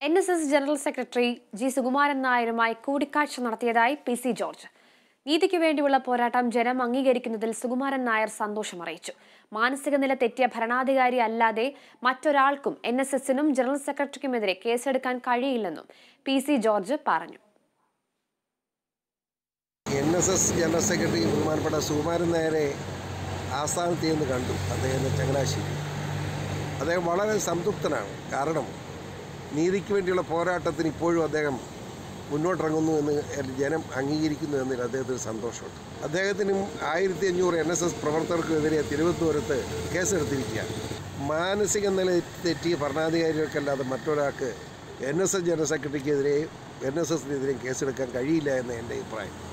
N S S general secretary G Sukumaran നായരുമായി കൂടിക്കാഴ്ച നടത്തിയതായി പി സി ജോർജ് നീതിക്ക് വേണ്ടിയുള്ള പോരാട്ടം ജനം അംഗീകരിക്കുന്നതിൽ സുകുമാരൻ നായർ സന്തോഷം അറിയിച്ചു മാനസിക നില തെറ്റിയ ഭരണാധികാരി അല്ലാതെ മറ്റൊരാൾക്കും എൻ എസ് എസിനും ജനറൽ സെക്രട്ടറിക്കുമെതിരെ കേസെടുക്കാൻ കഴിയില്ലെന്നും പി സി ജോർജ് പറഞ്ഞു N S S general secretary ബഹുമാനപ്പെട്ട സുകുമാരൻ നായരെ ആസ്ഥാനത്ത് നിന്ന് കണ്ടു അദ്ദേഹം ചങ്ങനാശ്ശേരി അദ്ദേഹം വളരെ സംതൃപ്തനാണ് കാരണം നീതിക്ക് വേണ്ടിയുള്ള പോരാട്ടത്തിന് ഇപ്പോഴും അദ്ദേഹം മുന്നോട്ടിറങ്ങുന്നു എന്ന് ജനം അംഗീകരിക്കുന്നു എന്നതിൽ അദ്ദേഹത്തിന് സന്തോഷമുണ്ട് അദ്ദേഹത്തിനും ആയിരത്തി അഞ്ഞൂറ് എൻ എസ് എസ് പ്രവർത്തകർക്കുമെതിരെ തിരുവനന്തപുരത്ത് കേസെടുത്തിരിക്കുകയാണ് മാനസിക നില തെറ്റിയ ഭരണാധികാരികൾക്കല്ലാതെ മറ്റൊരാൾക്ക് എൻ എസ് എസ് ജനറൽ സെക്രട്ടറിക്കെതിരെയും എൻ എസ് എസിനെതിരെയും കേസെടുക്കാൻ കഴിയില്ല എന്ന് എൻ്റെ അഭിപ്രായം